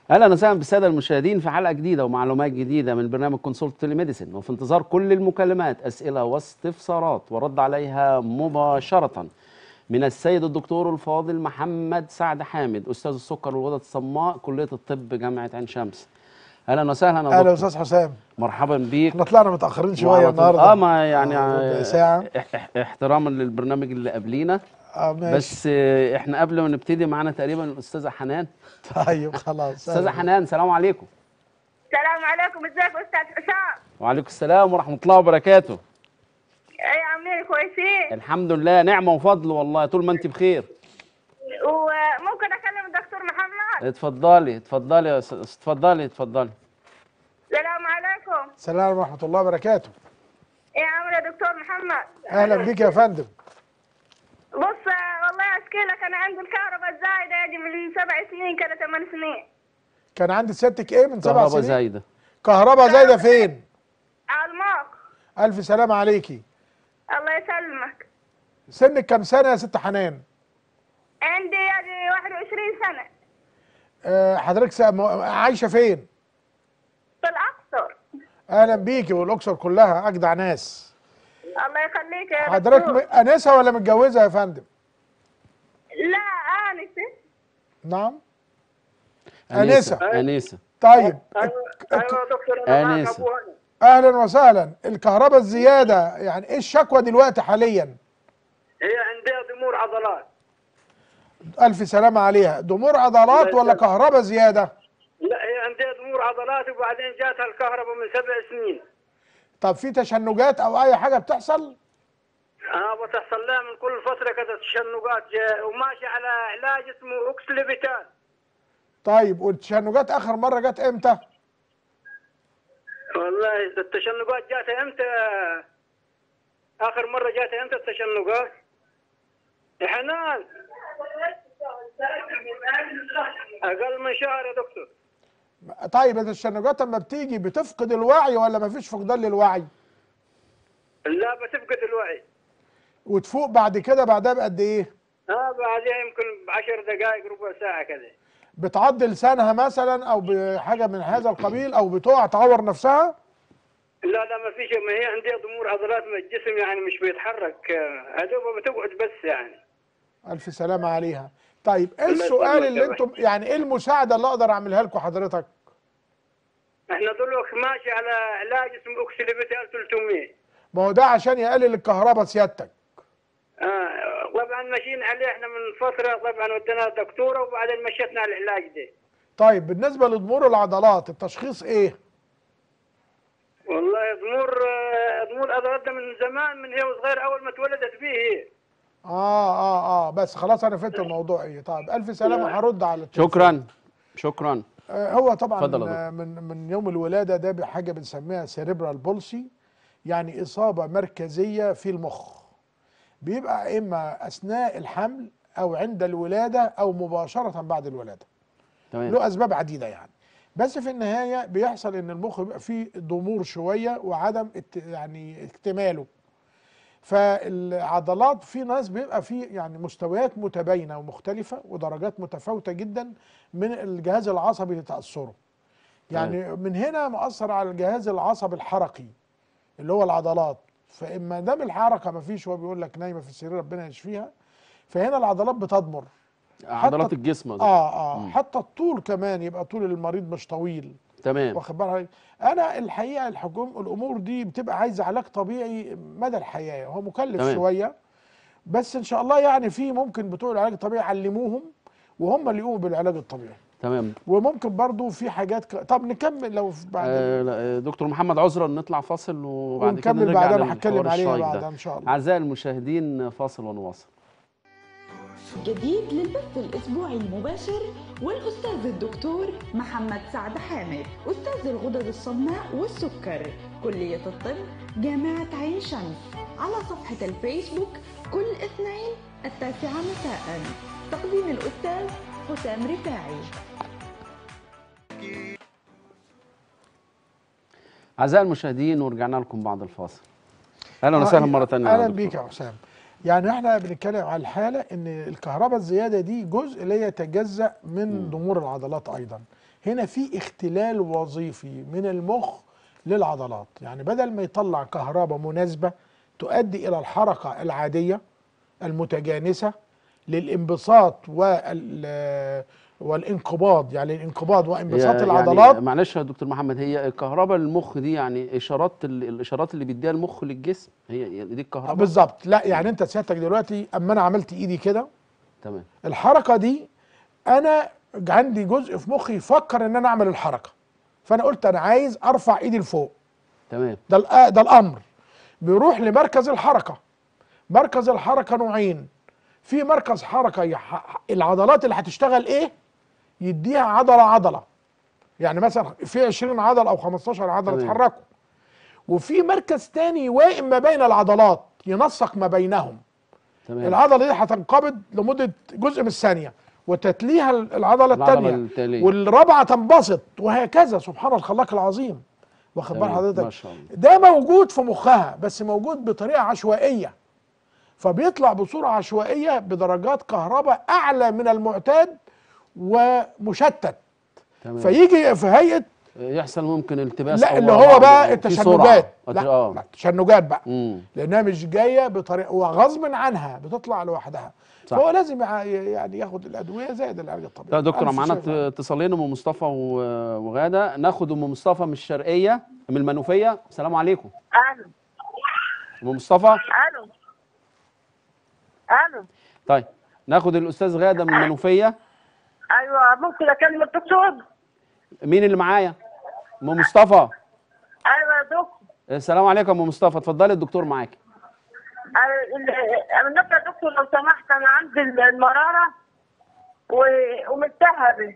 اهلا وسهلا بالساده المشاهدين في حلقه جديده ومعلومات جديده من برنامج كونسولت تيليميديسن وفي انتظار كل المكالمات اسئله واستفسارات ورد عليها مباشره من السيد الدكتور الفاضل محمد سعد حامد استاذ السكر والغدد الصماء كليه الطب جامعه عين شمس اهلا وسهلا يا اهلا دكتور استاذ حسام مرحبا بيك احنا طلعنا متاخرين شويه وعلى طول- النهارده اه ما يعني ربع ساعه اح- اح- احتراما للبرنامج اللي قبلينا اه ماشي بس آه، احنا قبل ما نبتدي معانا تقريبا الاستاذه حنان طيب خلاص استاذه أهلاً. حنان سلام عليكم السلام عليكم ازيك يا استاذ حسام وعليكم السلام ورحمه الله وبركاته ايه عاملين كويسين الحمد لله نعمه وفضل والله طول ما انت بخير وممكن اكلم الدكتور محمد اتفضلي اتفضلي يا أستاذ- اتفضلي اتفضلي السلام عليكم السلام ورحمه الله وبركاته ايه عامل يا دكتور محمد اهلا بيك يا فندم بص آه، والله اشكي لك انا عندي الكهرباء الزايده يجي من سبع سنين كده ثمان سنين كان عند سيادتك ايه من سبع كهرباء سنين زايده كهرباء زايده فين على الماق الف سلامه عليكي الله يسلمك سنك كام سنه يا ست حنان عندي يجي 21 سنه آه حضرتك سا- م- عايشه فين في الاقصر اهلا بيكي والاقصر كلها اجدع ناس الله يخليك يا حضرتك م- دكتور انسه ولا متجوزه يا فندم لا انسه نعم انسه انسه طيب ايوه ايوه دكتور انا معك آنسة. ابو هاني اهلا وسهلا الكهرباء الزياده يعني ايه الشكوى دلوقتي حاليا هي عندها ضمور عضلات الف سلامه عليها ضمور عضلات الله ولا يسلمك. كهرباء زياده لا هي عندها ضمور عضلات وبعدين جاتها الكهرباء من سبع سنين طب في تشنجات او اي حاجه بتحصل اه بتحصل لها من كل فتره كده تشنجات جا- وماشي على علاج اسمه اوكسليبيتال طيب والتشنجات اخر مره جت امتى والله التشنجات جاتها امتى اخر مره جاتها امتى التشنجات يا حنان اقل من شهر يا دكتور طيب التشنجات لما بتيجي بتفقد الوعي ولا مفيش فقدان للوعي لا بتفقد الوعي وتفوق بعد كده بعدها بقد ايه اه بعدها يمكن بعشر دقائق ربع ساعه كده بتعض لسانها مثلا او بحاجه من هذا القبيل او بتقع تعور نفسها لا لا ما فيش ما هي عندها ضمور عضلات من الجسم يعني مش بيتحرك آه، هدوبة بتقعد بس يعني الف سلامه عليها طيب ايه الله السؤال يسلمك اللي يا انتم يعني ايه المساعده اللي اقدر اعملها لكم حضرتك احنا دلوقتي ماشي على علاج اسمه اوكسليبيتال 300 ما هو ده عشان يقلل الكهرباء سيادتك آه طبعا ماشيين عليه احنا من فترة طبعا ودينا دكتورة وبعدين مشيتنا على العلاج ده طيب بالنسبه لضمور العضلات التشخيص ايه والله ضمور آه، ضمور عضلات ده من زمان من هي وصغيرة أول ما اتولدت فيه هي اه اه اه بس خلاص انا فهمت الموضوع ايه طيب الف سلامه هرد على التليفون. شكرا شكرا آه، هو طبعا اتفضل يا آه، من من يوم الولاده ده بحاجه بنسميها سيريبرال بولسي يعني اصابه مركزيه في المخ بيبقى اما اثناء الحمل او عند الولاده او مباشره بعد الولاده تمام له اسباب عديده يعني بس في النهايه بيحصل ان المخ بيبقى فيه ضمور شويه وعدم ات يعني اكتماله فالعضلات في ناس بيبقى في يعني مستويات متباينه ومختلفه ودرجات متفاوته جدا من الجهاز العصبي لتاثره يعني من هنا مؤثر على الجهاز العصبي الحركي اللي هو العضلات فاما دام الحركه ما فيش هو بيقول لك نايمه في السرير ربنا يشفيها فهنا العضلات بتضمر عضلات حتى- الجسم ده اه اه حتى الطول كمان يبقى طول المريض مش طويل تمام واخد بالك حضرتك؟ انا الحقيقه الحكوم الامور دي بتبقى عايزه علاج طبيعي مدى الحياه هو مكلف تمام. شويه بس ان شاء الله يعني في ممكن بتوع العلاج الطبيعي علموهم وهم اللي يقوموا بالعلاج الطبيعي تمام وممكن برضو في حاجات ك... طب نكمل لو في بعد آه لا، آه، دكتور محمد عذرا نطلع فاصل وبعد كده ونكمل نرجع بعدها للحوار هتكلم عليها الشيق بعدها ده ان شاء الله اعزائي المشاهدين فاصل ونواصل جديد للبث الأسبوعي المباشر والأستاذ الدكتور محمد سعد حامد أستاذ الغدد الصماء والسكر كلية الطب جامعة عين شمس على صفحة الفيسبوك كل اثنين التاسعة مساء تقديم الأستاذ حسام رفاعي اعزائي المشاهدين ورجعنا لكم بعد الفاصل اهلا وسهلا مره ثانيه اهلا بيك يا حسام يعني احنا بنتكلم على الحاله ان الكهرباء الزياده دي جزء لا يتجزا من ضمور العضلات ايضا هنا في اختلال وظيفي من المخ للعضلات يعني بدل ما يطلع كهرباء مناسبة تؤدي إلى الحركة العادية المتجانسة للانبساط وال والانقباض يعني الانقباض وانبساط هي العضلات يعني معلش يا دكتور محمد هي الكهرباء المخ دي يعني اشارات ال- الاشارات اللي بيديها المخ للجسم هي هي دي الكهرباء بالظبط لا يعني انت سيادتك دلوقتي اما انا عملت ايدي كده تمام الحركه دي انا عندي جزء في مخي يفكر ان انا اعمل الحركه فانا قلت انا عايز ارفع ايدي لفوق تمام ده الأ- ده الامر بيروح لمركز الحركه مركز الحركه نوعين في مركز حركه يح- العضلات اللي هتشتغل ايه يديها عضله عضله يعني مثلا في 20 عضله او 15 عضله تمام. اتحركوا وفي مركز تاني يوائم ما بين العضلات ينسق ما بينهم تمام العضله دي هتنقبض لمده جزء من الثانيه وتتليها العضله العضلة الثانيه التالية. والرابعه تنبسط وهكذا سبحان الخلاق العظيم واخد بال تمام، حضرتك ما شاء الله. ده موجود في مخها بس موجود بطريقه عشوائيه فبيطلع بصوره عشوائيه بدرجات كهرباء اعلى من المعتاد ومشتت تمام فيجي في هيئه يحصل ممكن التباس لا أو اللي ورم هو بقى أو في التشنجات سرعة. لا, اه لا تشنجات بقى امم لانها مش جايه بطريقه وغصب عنها بتطلع لوحدها صح. فهو لازم يع- يعني ياخد الادويه زائد العلاج الطبيعي لا يا دكتور ألف معانا شفا. اتصالين ام مصطفى و- وغاده ناخد ام مصطفى من الشرقيه من المنوفيه السلام عليكم الو ام مصطفى الو الو طيب ناخد الاستاذ غاده من المنوفيه ايوه ممكن اكلم الدكتور مين اللي معايا ام مصطفى ايوه يا دكتور السلام عليكم يا ام مصطفى اتفضلي الدكتور معاكي أنا- ال- انا نبدا يا دكتور لو سمحت انا عندي المراره و- وملتهبه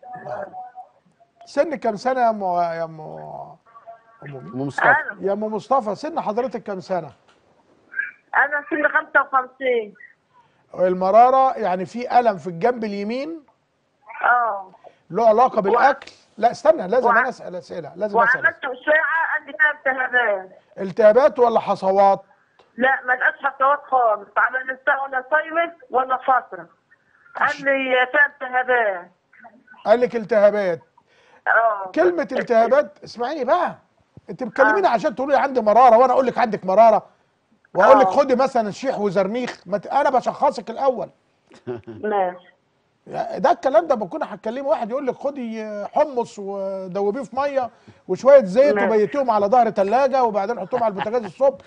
سن كام سنه يا ام يا ام ام مين؟ ام مصطفى الو يا ام مصطفى سن حضرتك كام سنه انا سن 55 المراره يعني في الم في الجنب اليمين اه له علاقه بالاكل لا استنى لازم وع- انا اسال اسئله لازم اسال وعملت اشعه عندي فيها التهابات التهابات ولا حصوات لا ما لقاش حصوات خالص عملتها ولا صيمت ولا فتره قال لي فيها التهابات قال لك التهابات اه كلمه التهابات اسمعيني بقى انت بتكلميني عشان تقولي عندي مراره وانا اقول لك عندك مراره واقول لك آه. خدي مثلا شيح وزرنيخ ما ت- انا بشخصك الاول ماشي ده الكلام ده بكون هتكلمه واحد يقول لك خدي حمص ودوبيه في ميه وشويه زيت ماشي. وبيتيهم على ظهر ثلاجه وبعدين حطهم على البوتاجاز الصبح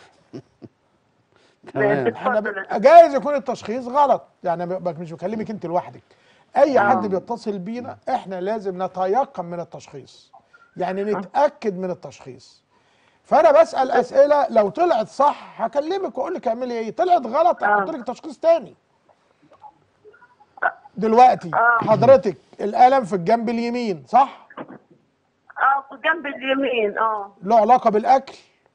تمام احنا اتفضل. ب... جايز يكون التشخيص غلط يعني ب- مش بكلمك انت لوحدك اي حد بيتصل بينا احنا لازم نتيقن من التشخيص يعني نتاكد من التشخيص فانا بسال اسئله لو طلعت صح هكلمك واقول لك اعملي ايه طلعت غلط هحط لك تشخيص تاني دلوقتي حضرتك الالم في الجنب اليمين صح اه في جنب اليمين اه له علاقه بالاكل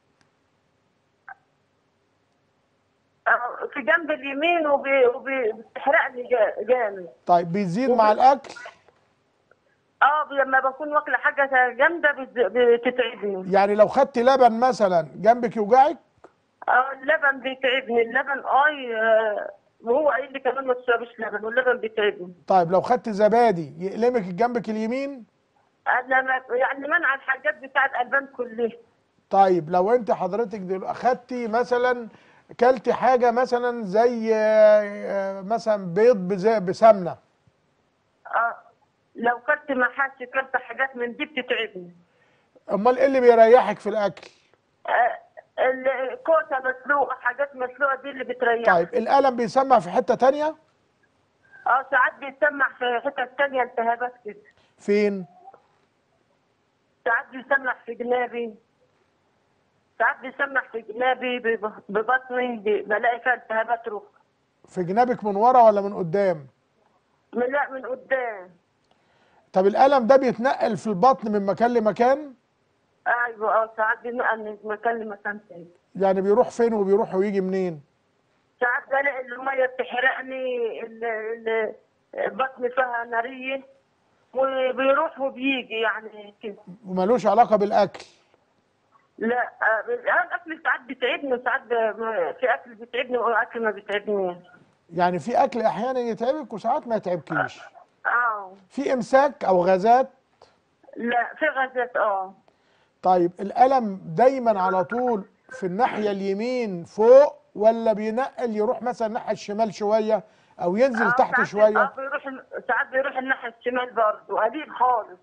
آه، في جنب اليمين وبي- وبي- وبتحرقني جا- جامد طيب بيزيد مع الاكل اه لما بكون واكله حاجه جامده بت- بتتعبني يعني لو خدت لبن مثلا جنبك يوجعك اه اللبن بيتعبني اللبن اي آه، وهو قايل لي كمان ما تشربش لبن واللبن بيتعبني طيب لو خدت زبادي يقلمك جنبك اليمين انا ما يعني منع الحاجات بتاعت الالبان كلها طيب لو انت حضرتك دل... خدتي مثلا كلتي حاجه مثلا زي آه، آه، مثلا بيض بز- بسمنه اه لو كلت محاشي كلت حاجات من دي بتتعبني امال ايه اللي بيريحك في الاكل آه، الكوسه مسلوقه حاجات مسلوقه دي اللي بتريح طيب الالم بيسمع في حته تانية اه ساعات بيسمع في حتة تانية التهابات كده فين ساعات بيسمع في جنابي ساعات بيسمع في جنابي بب- ببطني ب- بلاقي فيها التهابات روح في جنابك من ورا ولا من قدام من لا من قدام طب الالم ده بيتنقل في البطن من مكان لمكان ايوه اه ساعات بينقل من مكان لمكان تاني يعني بيروح فين وبيروح ويجي منين ساعات بلاقي المية بتحرقني ال- ال- البطن فيها نارية وبيروح وبيجي يعني كده وملوش علاقه بالاكل لا آه، الاكل ساعات بيتعبني وساعات ب- ما- في اكل بيتعبني واكل ما بيتعبنيش يعني في اكل احيانا يتعبك وساعات ما يتعبكيش اه في امساك او غازات لا في غازات اه طيب الالم دايما على طول في الناحيه اليمين فوق ولا بينقل يروح مثلا الناحيه الشمال شويه او ينزل آه، تحت ساعات- شويه آه، بيروح ساعات بيروح الناحيه الشمال برضه قليل خالص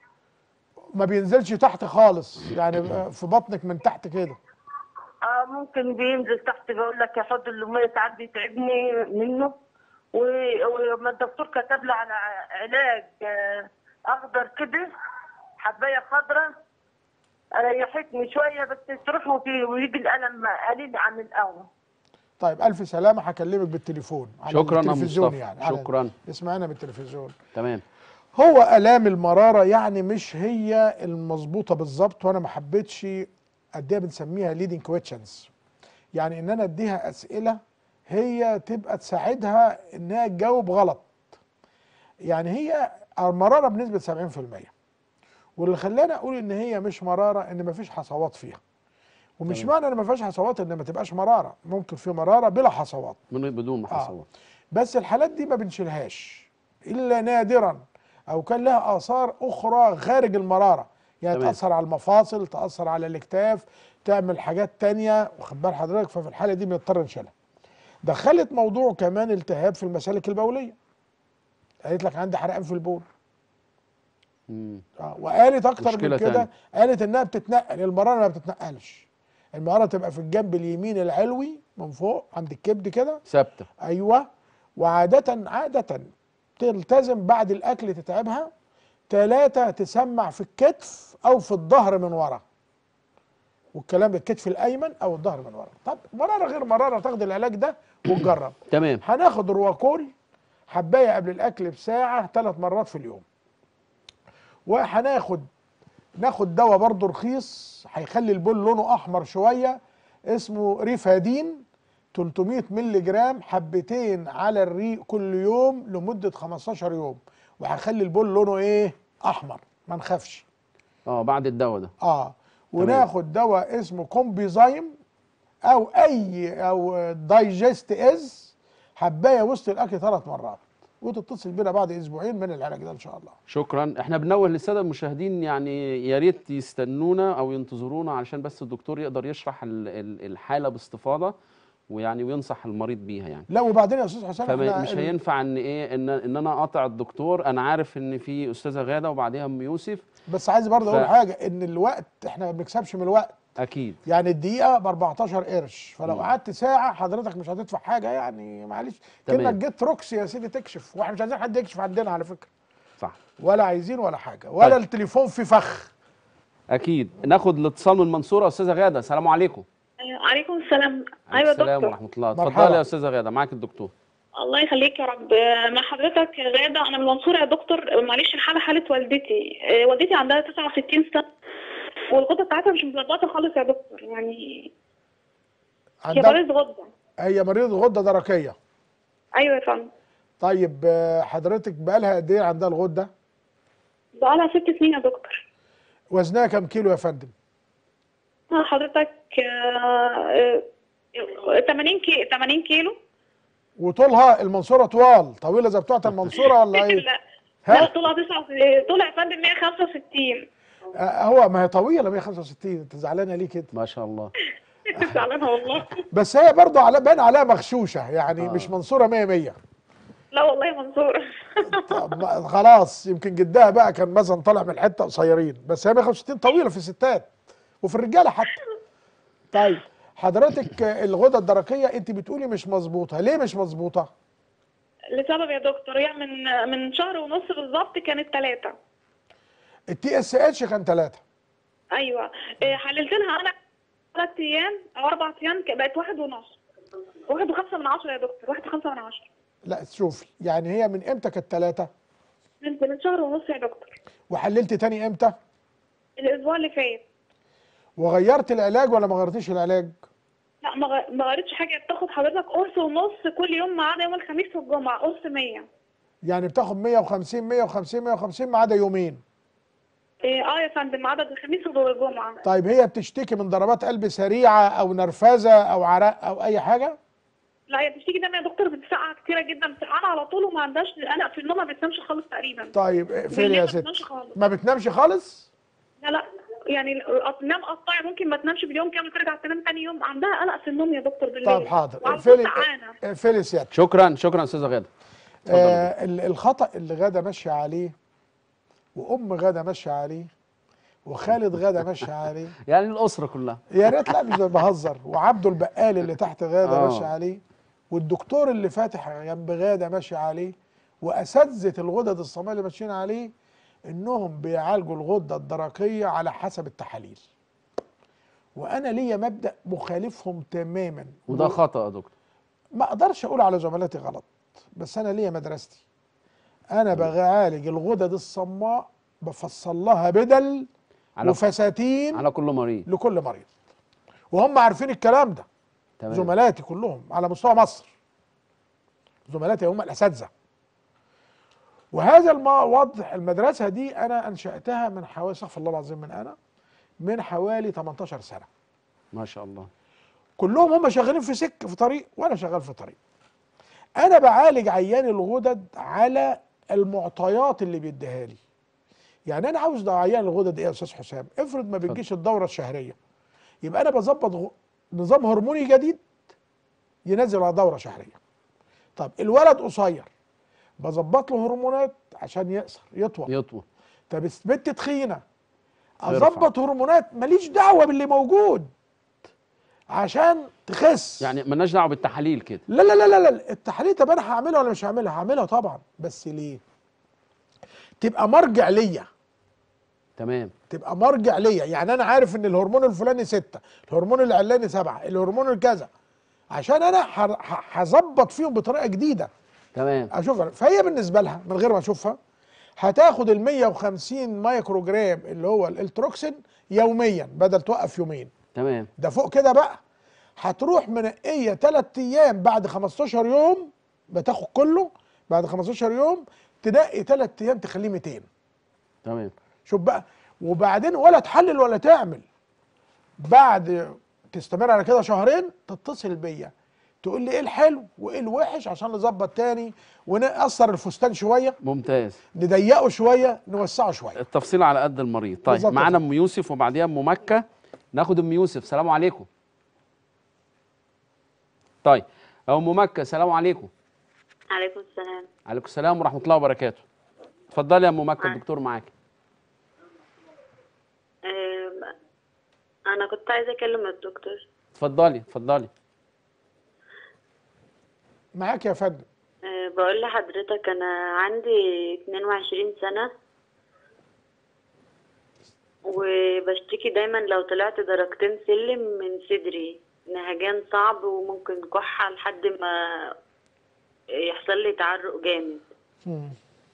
ما بينزلش تحت خالص يعني في بطنك من تحت كده اه ممكن بينزل تحت بيقول لك يا حد اللي ساعات بيتعبني منه و- وما الدكتور كتب لي على علاج آه، اخضر كده حبايه خضراء ريحتني شويه بس تروح وفي- ويجي الالم قليل عن الاول طيب الف سلامه هكلمك بالتليفون على شكراً يا التلفزيون مصطفى، يعني على- شكراً. اسمعنا بالتلفزيون تمام هو الام المراره يعني مش هي المظبوطه بالظبط وانا ما حبيتش اديها بنسميها ليدنج كويشنز يعني ان انا اديها اسئله هي تبقى تساعدها انها تجاوب غلط يعني هي المراره بنسبه 70% واللي خلاني اقول ان هي مش مراره ان مفيش حصوات فيها ومش تمام. معنى ان ما فيهاش حصوات ان ما تبقاش مراره ممكن في مراره بلا حصوات من بدون محصوات بس الحالات دي ما بنشيلهاش الا نادرا او كان لها اثار اخرى خارج المراره يعني تمام. تاثر على المفاصل تاثر على الاكتاف تعمل حاجات تانية واخد بال حضرتك ففي الحاله دي بنضطر نشيلها دخلت موضوع كمان التهاب في المسالك البوليه قالت لك عندي حرقان في البول مم. اه وقالت اكتر مشكلة من كده تانية. قالت انها بتتنقل المراره ما بتتنقلش المراره تبقى في الجنب اليمين العلوي من فوق عند الكبد كده ثابته ايوه وعادة عادة تلتزم بعد الاكل تتعبها ثلاثة تسمع في الكتف او في الظهر من ورا والكلام ده الكتف الايمن او الظهر من ورا طب مرارة غير مرارة تاخد العلاج ده وتجرب تمام هناخد رواكول حبايه قبل الاكل بساعه ثلاث مرات في اليوم وهناخد ناخد دواء برضه رخيص هيخلي البول لونه احمر شويه اسمه ريفادين 300 مللي جرام حبتين على الريق كل يوم لمده 15 يوم وهيخلي البول لونه ايه احمر ما نخافش اه بعد الدواء ده اه وناخد دواء اسمه كومبيزايم او اي او دايجست از حبايه وسط الاكل ثلاث مرات وتتصل بينا بعد اسبوعين من العلاج ده ان شاء الله شكرا احنا بنوه للساده المشاهدين يعني يا ريت يستنونا او ينتظرونا علشان بس الدكتور يقدر يشرح ال- ال- الحاله باستفاضه ويعني وينصح المريض بيها يعني لا وبعدين يا استاذ حسام احنا فمش ال- هينفع ان ايه ان ان انا اقاطع الدكتور انا عارف ان في استاذه غاده وبعديها ام يوسف بس عايز برضه ف- اقول حاجه ان الوقت احنا ما بنكسبش من الوقت اكيد يعني الدقيقه ب 14 قرش فلو مم. قعدت ساعه حضرتك مش هتدفع حاجه يعني معلش تمام. كانك جيت روكسي يا سيدي تكشف واحنا مش عايزين حد يكشف عندنا على فكره صح ولا عايزين ولا حاجه ولا طيب. التليفون في فخ اكيد ناخد الاتصال من المنصوره استاذه غاده السلام عليكم عليكم السلام عليكم ايوه السلام دكتور ورحمه الله مرحبا. اتفضلي يا استاذه غاده معاك الدكتور الله يخليك يا رب آه، مع حضرتك يا غاده انا من المنصوره يا دكتور معلش الحاله حاله والدتي آه، والدتي عندها 69 سنه والغده بتاعتها مش مظبطه خالص يا دكتور يعني هي عندها مريض غده هي مريضه غده درقيه ايوه يا فندم طيب آه، حضرتك بقالها قد ايه عندها الغده بقالها ست سنين يا دكتور وزنها كام كيلو يا فندم آه، حضرتك آه، آه، 80 كي 80 كيلو وطولها المنصوره طوال طويله زي بتوعه المنصوره ولا ايه لا ها؟ لا طولها 9 طولها يا فندم 165 آه، هو ما هي طويله 165 انت زعلانه ليه كده ما شاء الله زعلانه والله بس هي برضه على باين عليها مغشوشه يعني آه. مش منصوره 100 100 لا والله يا منصور طب ما- خلاص يمكن جدها بقى كان مثلا طالع من حته قصيرين بس هي 165 طويله في الستات وفي الرجاله حتى طيب حضرتك آه، الغده الدرقيه انت بتقولي مش مظبوطه ليه مش مظبوطه لسبب يا دكتور هي من من شهر ونص بالظبط كانت ثلاثة التي اس اتش كان ثلاثة ايوه إيه، حللت لها انا ثلاث ايام او اربع ايام ك- بقت واحد ونص واحد وخمسة من عشرة يا دكتور واحد وخمسة من عشرة لا شوفي يعني هي من امتى كانت ثلاثة من من شهر ونص يا دكتور وحللت تاني امتى الاسبوع اللي فات وغيرت العلاج ولا ما غيرتيش العلاج لا ما غ- ما غيرتش حاجه بتاخد حضرتك قرص ونص كل يوم ما عدا يوم الخميس والجمعه قرص 100 يعني بتاخد 150 150 150 ما عدا يومين إيه، اه يا فندم ما عدا الخميس والجمعه طيب هي بتشتكي من ضربات قلب سريعة او نرفزة او عرق او اي حاجة لا هي بتيجي دايما يا دكتور بتسقع كتيره جدا بتسقعنا على طول وما عندهاش قلق في النوم ما بتنامش خالص تقريبا طيب اقفلي بالليل يا ما ست بتنامش خالص. ما بتنامش خالص لا لا يعني تنام قطاعي ممكن ما تنامش باليوم كامل ترجع تنام تاني يوم عندها قلق في النوم يا دكتور بالليل طب حاضر وعلى طول اقفلي سقعانه اقفلي سيادتك شكرا شكرا استاذه غاده اتفضل. آه ال- الخطأ اللي غادة ماشية عليه وأم غادة ماشية عليه وخالد غادة ماشية عليه يعني الاسره كلها يا ريت لا مش بهزر وعبده البقال اللي تحت غادة آه. ماشي عليه والدكتور اللي فاتح جنب غادة ماشي عليه وأساتذة الغدد الصماء اللي ماشيين عليه إنهم بيعالجوا الغدة الدرقية على حسب التحاليل وأنا ليا مبدأ مخالفهم تماما وده خطا يا دكتور ما اقدرش اقول على زملاتي غلط بس انا ليا مدرستي انا بعالج الغدد الصماء بفصل لها بدل على وفساتين على كل مريض لكل مريض وهم عارفين الكلام ده تمام زملاتي كلهم على مستوى مصر زملاتي هم الاساتذه وهذا الوضع المدرسه دي انا انشاتها من حوالي استغفر الله العظيم من انا من حوالي 18 سنه ما شاء الله كلهم هم شغالين في سك في طريق وانا شغال في طريق انا بعالج عيان الغدد على المعطيات اللي بيديها لي يعني انا عاوز ده عيان الغدد ايه يا استاذ حسام افرض ما بتجيش الدوره الشهريه يبقى انا بظبط غ- نظام هرموني جديد ينزل على دوره شهريه طب الولد قصير بظبط له هرمونات عشان يقصر يطول يطول طب البنت تخينه يرفع. اظبط هرمونات ماليش دعوه باللي موجود عشان تخس يعني مالناش دعوه بالتحاليل كده لا لا لا لا لا التحاليل طب انا هعملها ولا مش هعملها؟ هعملها طبعا بس ليه؟ تبقى مرجع ليا تمام تبقى مرجع ليا يعني انا عارف ان الهرمون الفلاني ستة الهرمون العلاني سبعة الهرمون الكذا عشان انا ه- ه- هظبط فيهم بطريقه جديده تمام اشوفها فهي بالنسبه لها من غير ما اشوفها هتاخد ال 150 مايكرو جرام اللي هو الالتروكسين يوميا بدل توقف يومين تمام ده فوق كده بقى هتروح منقيه ثلاث ايام بعد 15 يوم بتاخد كله بعد 15 يوم تنقي ثلاث ايام تخليه 200 تمام شوف بقى وبعدين ولا تحلل ولا تعمل بعد تستمر على كده شهرين تتصل بيا تقول لي ايه الحلو وايه الوحش عشان نظبط تاني ونقصر الفستان شويه ممتاز نضيقه شويه نوسعه شويه التفصيل على قد المريض طيب بالظبط معانا كده. ام يوسف وبعديها ام مكه ناخد ام يوسف سلام عليكم طيب يا ام مكه سلام عليكم عليكم السلام عليكم السلام ورحمه الله وبركاته اتفضلي يا ام مكه الدكتور معاك أم، انا كنت عايزه اكلم الدكتور اتفضلي اتفضلي معاك يا فندم أه، بقول لحضرتك انا عندي 22 سنه وبشتكي دايما لو طلعت درجتين سلم من صدري نهجان صعب وممكن كحه لحد ما يحصل لي تعرق جامد مم.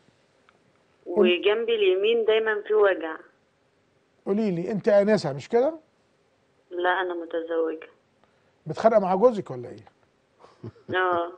وجنبي اليمين دايما في وجع قولي لي انت انسه مش كده لا انا متزوجه متخانقه مع جوزك ولا ايه اه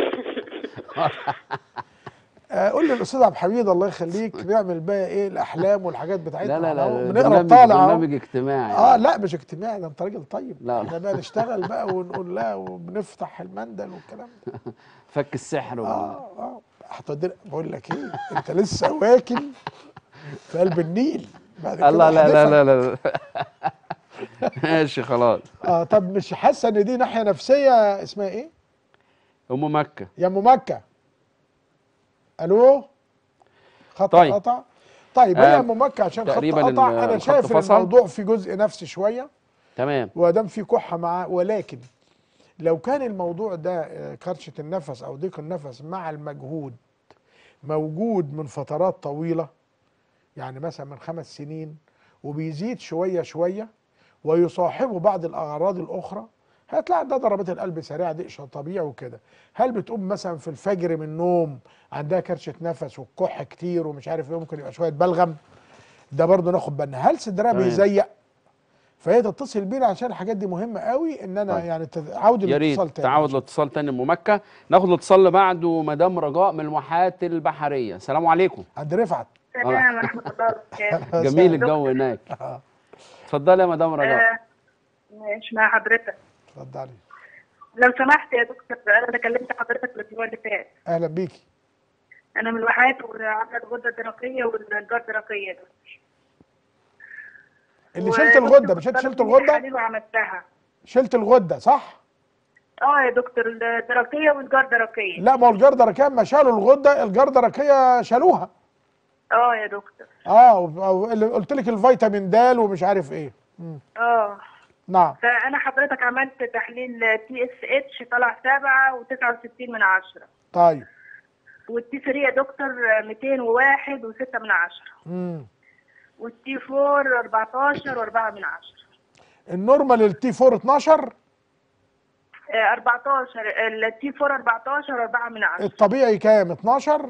آه، قول لي الاستاذ عبد الحميد الله يخليك نعمل بقى ايه الاحلام والحاجات بتاعتنا لا لا لا أهو. لا، بنقرا برنامج الطالع أهو. برنامج اجتماعي اه لا مش اجتماعي ده انت راجل طيب لا. احنا بقى نشتغل بقى ونقول لا وبنفتح المندل والكلام ده فك السحر وال- اه اه هتودينا بقول لك ايه انت لسه واكل في قلب النيل بعد كده الله لا لا هنفهم. لا لا ماشي خلاص اه طب مش حاسه ان دي ناحيه نفسيه اسمها ايه؟ ام مكه يا ام مكه الو خط طيب. قطع طيب هي آه، يا ام مكه عشان خط تقريباً قطع ال- انا الخط شايف ان فصل. الموضوع في جزء نفسي شويه تمام وادام في كحه معاه ولكن لو كان الموضوع ده آه، كرشه النفس او ضيق النفس مع المجهود موجود من فترات طويله يعني مثلا من خمس سنين وبيزيد شويه شويه ويصاحبه بعض الاعراض الاخرى هتلاقي ده ضربات القلب سريعه دي شيء طبيعي وكده هل بتقوم مثلا في الفجر من النوم عندها كرشه نفس والكح كتير ومش عارف ايه ممكن يبقى شويه بلغم ده برضه ناخد بالنا هل صدرها تمام. بيزيق فهي تتصل بينا عشان الحاجات دي مهمه قوي ان انا طيب. يعني تت- عود يا ريت الاتصال تاني تعود الاتصال تاني ام مكه ناخد الاتصال اللي بعده مدام رجاء من الواحات البحريه السلام عليكم عند رفعت السلام ورحمة الله وبركاته جميل الجو هناك اتفضلي يا مدام رجاء آه، ماشي مع حضرتك اتفضلي لو سمحت يا دكتور انا كلمت حضرتك الاسبوع اللي فات اهلا بيكي انا من الواحات وعامله الغده الدرقيه والجار الدرقيه ده اللي شلت الغده مش انت شلت الغده الغده وعملتها شلت الغده صح اه يا دكتور الدرقيه والجار درقيه لا ما هو الجردره كان ما شالوا الغده الجردركيه شالوها اه يا دكتور اه و- اللي قلت لك الفيتامين د ومش عارف ايه مم. اه نعم فانا حضرتك عملت تحليل تي اس اتش طلع سبعة وتسعة وستين من عشرة طيب والتي 3 يا دكتور 201 وستة من عشرة مم. والتي 4 14 وأربعة من عشرة النورمال التي 4 12 آه، 14 التي 4 14 وأربعة من عشرة الطبيعي كام 12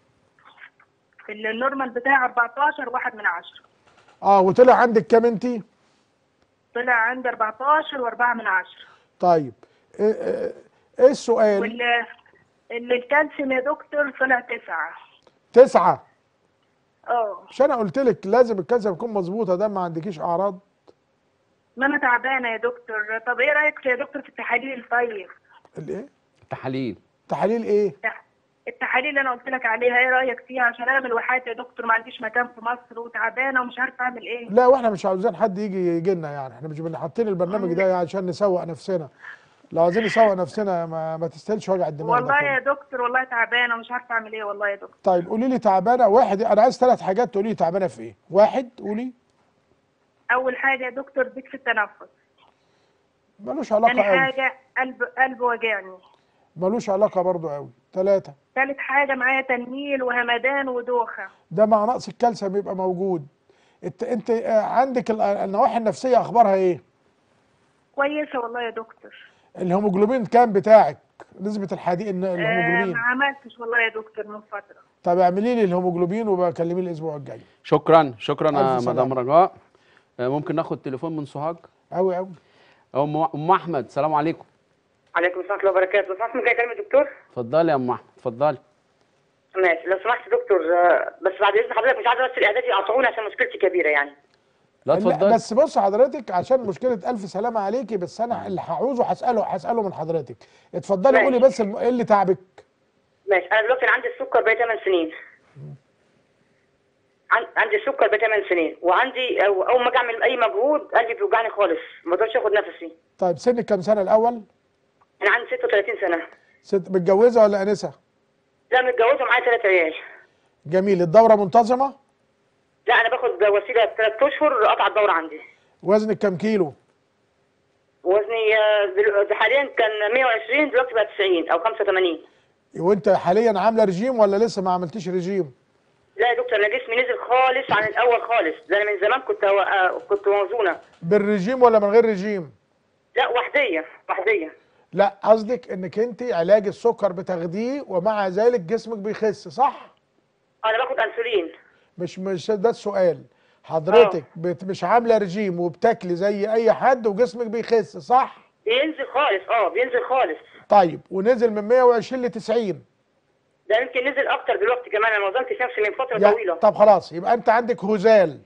النورمال بتاعي 14 واحد من عشرة اه وطلع عندك كام انت طلع عندي 14 وأربعة من عشرة طيب ايه إيه- ايه السؤال وال ال- الكالسيوم يا دكتور طلع تسعة تسعة اه مش انا قلت لك لازم الكالسيوم يكون مظبوط ده ما عندكيش اعراض ما انا تعبانة يا دكتور طب ايه رأيك يا دكتور في التحاليل طيب الايه تحاليل تحاليل ايه التح- التحاليل اللي انا قلت لك عليها ايه رايك فيها عشان انا من الواحات يا دكتور ما عنديش مكان في مصر وتعبانه ومش عارفه اعمل ايه لا واحنا مش عاوزين حد يجي يجي لنا يعني احنا مش بن- حاطين البرنامج ده يعني عشان نسوق نفسنا لو عايزين نسوق نفسنا ما, ما تستاهلش وجع الدماغ ده والله كله. يا دكتور والله تعبانه ومش عارفه اعمل ايه والله يا دكتور طيب قولي لي تعبانه واحد انا عايز ثلاث حاجات تقولي لي تعبانه في ايه واحد قولي اول حاجه يا دكتور ضيق في التنفس ملوش ثاني علاقه قوي حاجه قلب قلب وجعني ملوش علاقه برضو قوي ثلاثه ثالث حاجه معايا تنميل وهمدان ودوخه ده مع نقص الكالسيوم يبقى موجود انت انت آه، عندك ال- النواحي النفسيه اخبارها ايه كويسه والله يا دكتور الهيموجلوبين كام بتاعك نسبه الحديد الن- آه الهيموجلوبين ما عملتش والله يا دكتور من فتره طب اعملي لي الهيموجلوبين وبكلميه الاسبوع الجاي شكرا شكرا ألف يا سلامة. مدام رجاء آه، ممكن ناخد تليفون من سوهاج قوي قوي ام ام احمد السلام عليكم عليكم السلام ورحمه الله وبركاته لو سمحت ممكن اكلم الدكتور اتفضلي يا ام احمد اتفضلي ماشي لو سمحت دكتور آه، بس بعد اذن حضرتك مش عايزه بس الاعداد يقطعوني عشان مشكلتي كبيره يعني لا لا اتفضلي بس بص حضرتك عشان مشكله الف سلامه عليكي بس انا اللي هعوزه هساله هساله من حضرتك اتفضلي ماشي. قولي بس الم- ايه اللي تعبك ماشي انا دلوقتي أنا عندي السكر بقى 8 سنين عن- عندي السكر بقى 8 سنين وعندي أو اول ما اجي اعمل اي مجهود قلبي بيوجعني خالص ما اقدرش اخد نفسي طيب سنك كام سنه الاول انا عندي 36 سنه ست متجوزه ولا انسه لا متجوزه معايا ثلاث عيال جميل الدوره منتظمه لا انا باخد وسيله ثلاث اشهر قطع الدوره عندي وزنك كام كيلو وزني آه، دل- حاليا كان 120 دلوقتي بقى 90 او 85 وانت حاليا عامله رجيم ولا لسه ما عملتيش رجيم لا يا دكتور انا جسمي نزل خالص عن الاول خالص ده انا من زمان كنت آه، كنت موزونه بالرجيم ولا من غير رجيم لا وحديه وحديه لا قصدك انك انت علاج السكر بتاخديه ومع ذلك جسمك بيخس صح انا باخد انسولين مش مش ده السؤال حضرتك بت مش عامله رجيم وبتاكلي زي اي حد وجسمك بيخس صح بينزل خالص اه بينزل خالص طيب ونزل من 120 ل 90 ده يمكن نزل اكتر دلوقتي كمان انا وزنت نفسي من فتره يا- طويله طب خلاص يبقى انت عندك هزال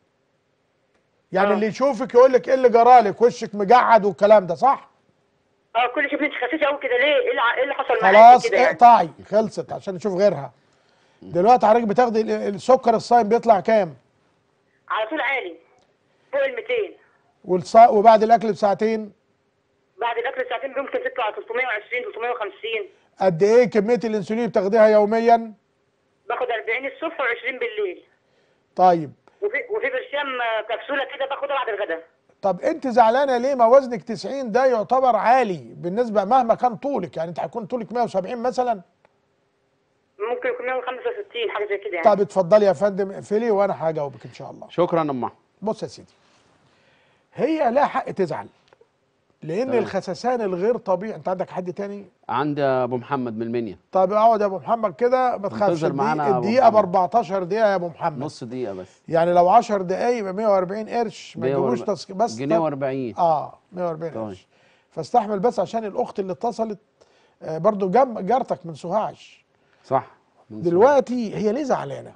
يعني آه. اللي يشوفك يقول لك ايه اللي جرالك وشك مجعد والكلام ده صح اه كل شويه انت خسيتي قوي كده ليه ايه اللي, ايه اللي حصل معاكي خلاص كده يعني اقطعي خلصت عشان نشوف غيرها دلوقتي حضرتك بتاخدي ال- السكر الصايم بيطلع كام على طول عالي فوق ال 200 والصا... وبعد الاكل بساعتين بعد الاكل ساعتين ممكن تطلع 320 350 قد ايه كميه الانسولين بتاخديها يوميا باخد 40 الصبح و20 بالليل طيب وفي وفي برشام آه، كبسوله كده باخدها بعد الغداء طب انت زعلانه ليه ما وزنك 90 ده يعتبر عالي بالنسبه مهما كان طولك يعني انت هيكون طولك 170 مثلا ممكن يكون 165 حاجه زي كده يعني طب اتفضلي يا فندم اقفلي وانا هجاوبك ان شاء الله شكرا يا ام احمد بص يا سيدي هي لها حق تزعل لان تمام. الخسسان الغير طبيعي انت عندك حد تاني عندي ابو محمد من المنيا طب اقعد يا ابو محمد كده ما تخافش منتظر معانا يا الدقيقة- أبو الدقيقه ب محمد. 14 دقيقه يا ابو محمد نص دقيقه بس يعني لو 10 دقايق يبقى 140 قرش ما يجيبوش 140 تسك... بس جنيه طب- و40 اه 140 طيب. قرش فاستحمل بس عشان الاخت اللي اتصلت آه برضو جنب جارتك من سوهاج صح من دلوقتي هي ليه زعلانه؟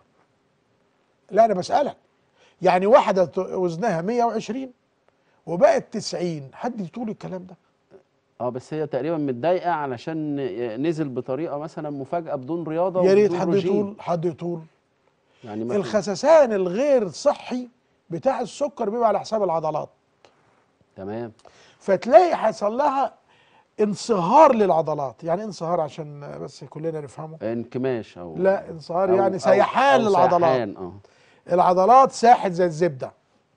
لا انا بسالك يعني واحده ت- وزنها 120 وبقت 90 حد يطول الكلام ده؟ اه بس هي تقريبا متضايقه علشان نزل بطريقه مثلا مفاجاه بدون رياضه يا ريت وبدون حد رجيم. يطول حد يطول يعني مثلا الخسسان الغير صحي بتاع السكر بيبقى على حساب العضلات تمام فتلاقي حصل لها انصهار للعضلات يعني إيه انصهار عشان بس كلنا نفهمه انكماش او لا انصهار أو- يعني أو- سيحان أو للعضلات سيحان، اه العضلات ساحت زي الزبده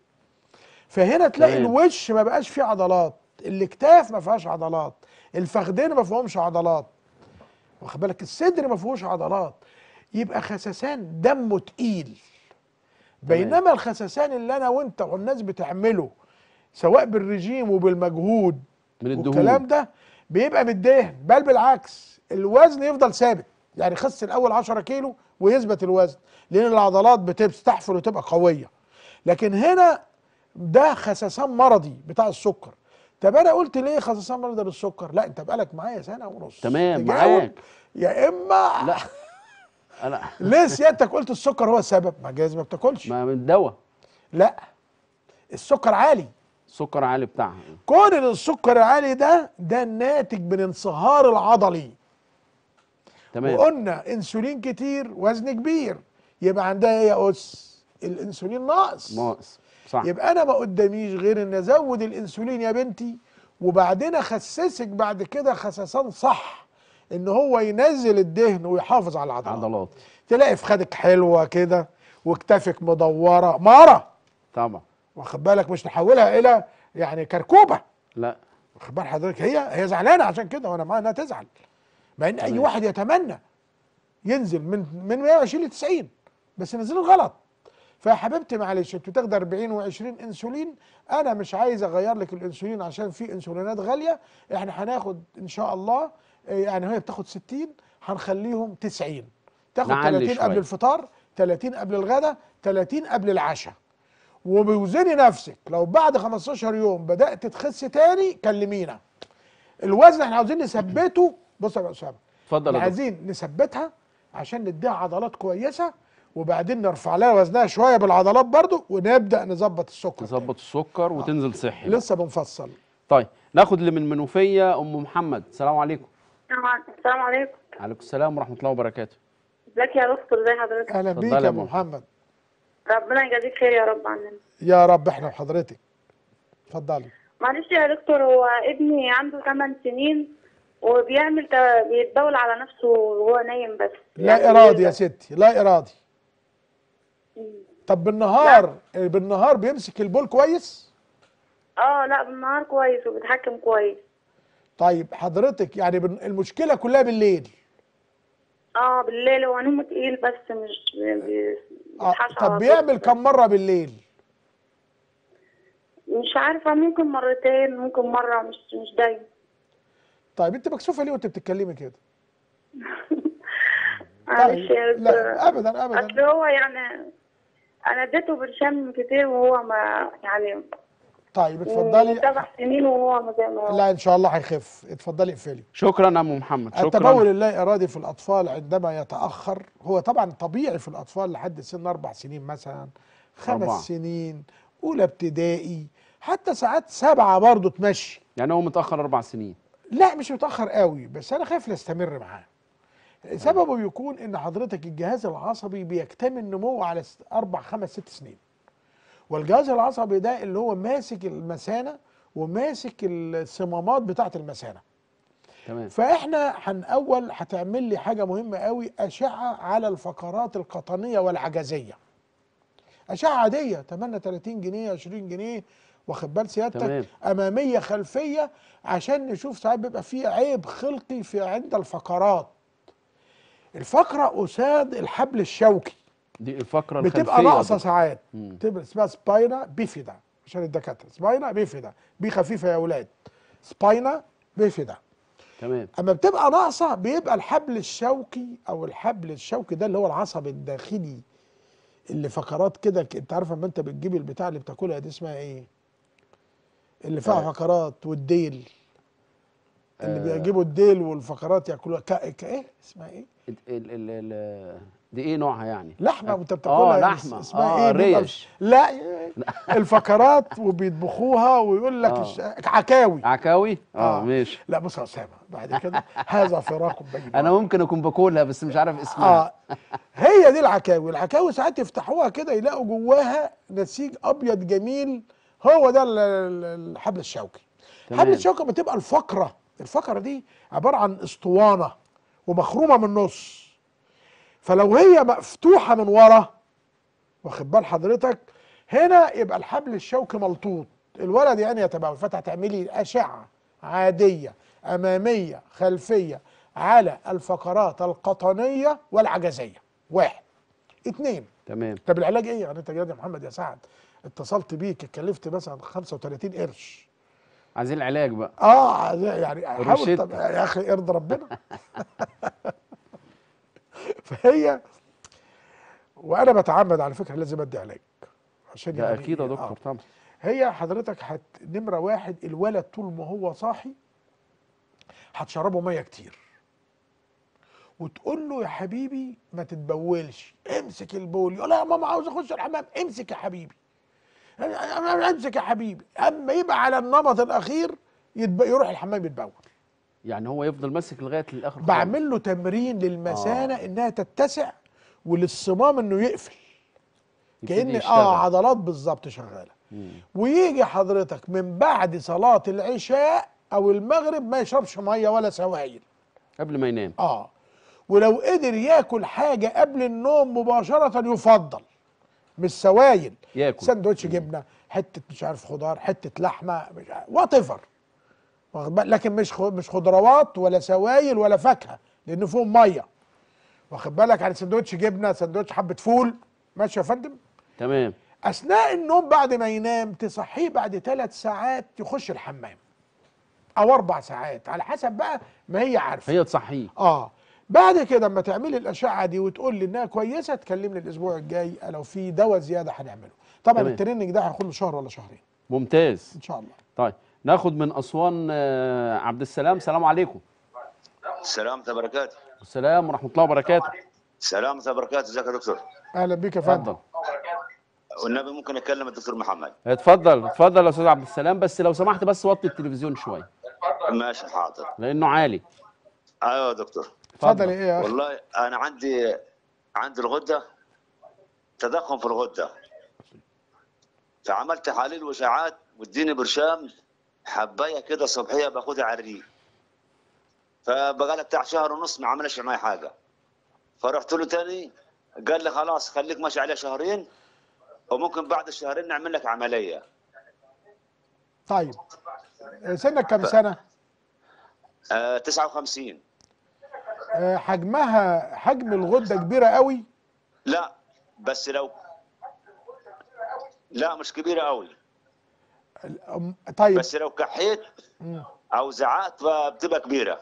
فهنا تلاقي تمام. الوش ما بقاش فيه عضلات الاكتاف ما فيهاش عضلات الفخدين ما فيهمش عضلات واخد بالك الصدر ما فيهوش عضلات يبقى خسسان دمه تقيل بينما الخسسان اللي انا وانت والناس بتعمله سواء بالرجيم وبالمجهود من الدهون والكلام ده بيبقى متدهن بل بالعكس الوزن يفضل ثابت يعني خس الاول 10 كيلو ويثبت الوزن لان العضلات بتستحفل وتبقى قويه لكن هنا ده خسسان مرضي بتاع السكر طب انا قلت ليه خسسان مرضي للسكر لا انت بقالك معايا سنه ونص تمام، تجاوب معاك. يا اما لا انا ليه سيادتك قلت السكر هو السبب ما جايز ما بتاكلش ما من الدواء لا السكر عالي السكر عالي بتاعها كون ان السكر العالي ده ده ناتج من انصهار العضلي تمام وقلنا انسولين كتير وزن كبير يبقى عندها ايه يا اس الانسولين ناقص ناقص صح يبقى انا ما قداميش غير ان ازود الانسولين يا بنتي وبعدين اخسسك بعد كده خسسان صح ان هو ينزل الدهن ويحافظ على العضلات عضلات تلاقي فخدك حلوه كده وكتافك مدوره مره طبعا واخد بالك مش نحولها الى يعني كركوبه لا واخد بال حضرتك هي هي زعلانه عشان كده وانا معاها انها تزعل مع ان اي تمام. واحد يتمنى ينزل من من 120 ل 90 بس نزلوا غلط فيا حبيبتي معلش انت بتاخد 40 و20 انسولين انا مش عايز اغير لك الانسولين عشان في انسولينات غاليه احنا هناخد ان شاء الله آه، يعني هي بتاخد 60 هنخليهم 90 تاخد نعلي 30 قبل شوية. الفطار 30 قبل الغداء 30 قبل العشاء وبوزني نفسك لو بعد 15 يوم بدات تخس تاني كلمينا الوزن احنا عاوزين نثبته بص يا اسامه اتفضل احنا يا دكتور. عايزين نثبتها عشان نديها عضلات كويسه وبعدين نرفع لها وزنها شويه بالعضلات برضو ونبدا نظبط السكر تظبط السكر وتنزل صحي لسه بنفصل طيب ناخد اللي من المنوفيه ام محمد السلام عليكم السلام عليكم عليكم السلام ورحمه الله وبركاته ازيك يا دكتور ازي حضرتك اهلا اتفضلي بيك يا يا أم ام محمد ربنا يجازيك خير يا رب عننا يا رب احنا وحضرتك اتفضلي معلش يا دكتور هو ابني عنده 8 سنين وبيعمل ت- بيتبول على نفسه وهو نايم بس لا يعني ارادي يا بس. ستي لا ارادي طب بالنهار بالنهار بيمسك البول كويس اه لا بالنهار كويس وبيتحكم كويس طيب حضرتك يعني بن- المشكله كلها بالليل اه بالليل هو نومه تقيل بس مش بي- بي- آه، بيصحاش على طب طول. بيعمل كم مره بالليل مش عارفة ممكن مرتين ممكن مرة مش مش دايما طيب انت مكسوفه ليه وانت بتتكلمي كده معلش يا دكتور. لا ابدا ابدا اصل هو يعني انا اديته برشام كتير وهو ما يعني طيب من اتفضلي سبع سنين وهو ما زي ما هو لا ان شاء الله هيخف اتفضلي اقفلي شكرا يا ام محمد شكرا التبول اللا ارادي في الاطفال عندما يتاخر هو طبعا طبيعي في الاطفال لحد سن اربع سنين مثلا خمس أربعة. سنين اولى ابتدائي حتى ساعات سبعه برضه تمشي يعني هو متاخر اربع سنين لا مش متاخر قوي بس انا خايف نستمر معاه سببه بيكون ان حضرتك الجهاز العصبي بيكتمل نموه على ست- اربع خمس ست سنين والجهاز العصبي ده اللي هو ماسك المثانه وماسك الصمامات بتاعه المثانه تمام فاحنا هنأول هتعمل لي حاجه مهمه قوي اشعه على الفقرات القطنيه والعجزيه اشعه عاديه تمنى 30 جنيه 20 جنيه واخد بال سيادتك تمام. اماميه خلفيه عشان نشوف ساعات بيبقى في عيب خلقي في عند الفقرات الفقره اساد الحبل الشوكي دي الفقره الخلفيه بتبقى ناقصه دي. ساعات مم. بتبقى اسمها سباينا بيفيدا عشان الدكاتره سباينا بيفيدا بي خفيفه يا اولاد سباينا بيفيدا تمام اما بتبقى ناقصه بيبقى الحبل الشوكي او الحبل الشوكي ده اللي هو العصب الداخلي اللي فقرات كده ك- انت عارف اما انت بتجيب البتاع اللي بتاكلها دي اسمها ايه اللي فيها آه. فقرات والديل اللي آه. بيجيبوا الديل والفقرات ياكلوها ك... ك... ايه اسمها ايه ال ال ال ال دي ايه نوعها يعني لحمه وانت اه بتاكلها لحمه اسمها اه ايه بيبقى- ريش لا الفقرات وبيطبخوها ويقول لك آه. الش- عكاوي عكاوي اه, آه. ماشي لا بص يا اسامه بعد كده هذا فراق بين انا ممكن اكون باكلها بس مش عارف اسمها اه هي دي العكاوي العكاوي ساعات يفتحوها كده يلاقوا جواها نسيج ابيض جميل هو ده ال- ال- الحبل الشوكي تمام. الحبل الشوكي بتبقى الفقره الفقره دي عباره عن اسطوانه ومخرومه من النص فلو هي مفتوحه من ورا واخد بال حضرتك هنا يبقى الحبل الشوكي ملطوط الولد يعني يتباول فتعملي اشعه عاديه اماميه خلفيه على الفقرات القطنيه والعجزيه واحد اتنين تمام طب العلاج ايه يعني انت يا محمد يا سعد اتصلت بيك اتكلفت مثلا 35 قرش عايزين العلاج بقى اه يعني حاول روشتة. طب يا اخي ارضى ربنا فهي وانا بتعمد على فكره لازم ادي علاج عشان ده يعني اكيد يا إيه، دكتور آه. طبعا هي حضرتك هت نمره واحد الولد طول ما هو صاحي هتشربه ميه كتير وتقول له يا حبيبي ما تتبولش امسك البول يقول لا يا ماما عاوز اخش الحمام امسك يا حبيبي امسك يا حبيبي اما يبقى على النمط الاخير يتب... يروح الحمام يتبول يعني هو يفضل ماسك لغايه الاخر خالص. بعمل له تمرين للمثانه آه. انها تتسع وللصمام انه يقفل يبتدي كان يشتغل. اه عضلات بالظبط شغاله ويجي حضرتك من بعد صلاه العشاء او المغرب ما يشربش ميه ولا سوائل قبل ما ينام اه ولو قدر ياكل حاجه قبل النوم مباشره يفضل مش سوائل ياكل سندوتش جبنه حته مش عارف خضار حته لحمه مش وات ايفر لكن مش خ- مش خضروات ولا سوائل ولا فاكهه لان فيهم ميه واخد بالك يعني سندوتش جبنه سندوتش حبه فول ماشي يا فندم تمام اثناء النوم بعد ما ينام تصحيه بعد ثلاث ساعات يخش الحمام او اربع ساعات على حسب بقى ما هي عارفه هي تصحيه اه بعد كده اما تعملي الاشعه دي وتقول لي انها كويسه تكلمني الاسبوع الجاي لو في دواء زياده هنعمله طبعا تمام. التريننج ده هياخد له شهر ولا شهرين ممتاز ان شاء الله طيب ناخد من اسوان آه، عبد السلام السلام عليكم سلام وبركاته السلام ورحمه الله وبركاته سلام وبركاته ازيك يا دكتور اهلا بيك يا فندم اتفضل والنبي ممكن اكلم الدكتور محمد اتفضل اتفضل يا استاذ عبد السلام بس لو سمحت بس وطي التلفزيون شويه ماشي حاضر لانه عالي ايوه يا دكتور اتفضل ايه يا اخي والله انا عندي عندي الغده تضخم في الغده فعملت تحاليل واشعاعات واديني برشام حبايه كده صبحيه باخدها على الريق فبقى بتاع شهر ونص ما عملش معايا حاجه فرحت له تاني قال لي خلاص خليك ماشي عليه شهرين وممكن بعد الشهرين نعمل لك عمليه طيب آه، سنك كام سنه آه 59 آه، حجمها حجم الغده كبيره قوي لا بس لو لا مش كبيره قوي أم- طيب بس لو كحيت مم. او زعقت فبتبقى كبيره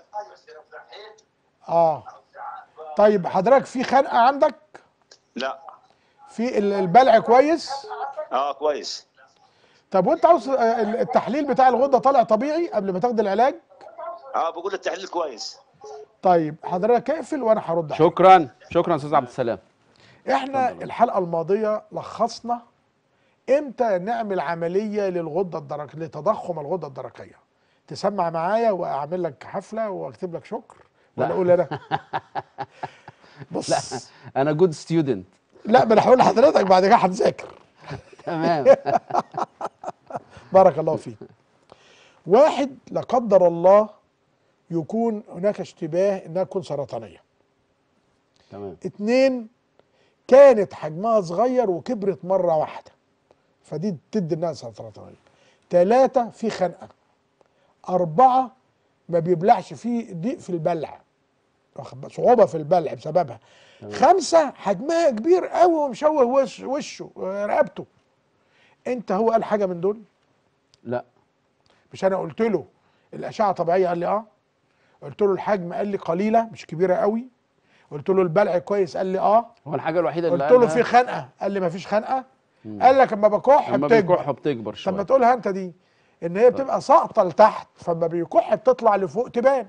اه طيب حضرتك في خنقه عندك لا في ال- البلع كويس اه كويس طب وانت عاوز آه، التحليل بتاع الغده طالع طبيعي قبل ما تاخد العلاج اه بقول التحليل كويس طيب حضرتك اقفل وانا هرد عليك شكرا شكرا استاذ عبد السلام احنا الحلقه الماضيه لخصنا امتى نعمل عمليه للغده الدرقيه لتضخم الغده الدرقيه تسمع معايا واعمل لك حفله واكتب لك شكر ولا لا. اقول انا بص لا انا جود ستودنت لا ما انا هقول لحضرتك بعد كده هنذاكر تمام بارك الله فيك واحد لا قدر الله يكون هناك اشتباه انها تكون سرطانيه تمام اتنين كانت حجمها صغير وكبرت مرة واحدة فدي تدي انها سرطانية تلاتة في خنقة أربعة ما بيبلعش فيه ضيق في البلع واخد بالك؟ صعوبة في البلع بسببها خمسة حجمها كبير قوي ومشوه وش وشه آه، رقبته انت هو قال حاجة من دول لا مش انا قلت له الاشعه طبيعيه قال لي اه قلت له الحجم قال لي قليله مش كبيره قوي قلت له البلع كويس قال لي اه هو الحاجه الوحيده اللي قلت له قالها- في خنقه قال لي ما فيش خنقه قال لك اما بكح لما بتكبر بيكح بتكبر طب شويه ما تقولها انت دي ان هي بتبقى ساقطه لتحت فما بيكح بتطلع لفوق تبان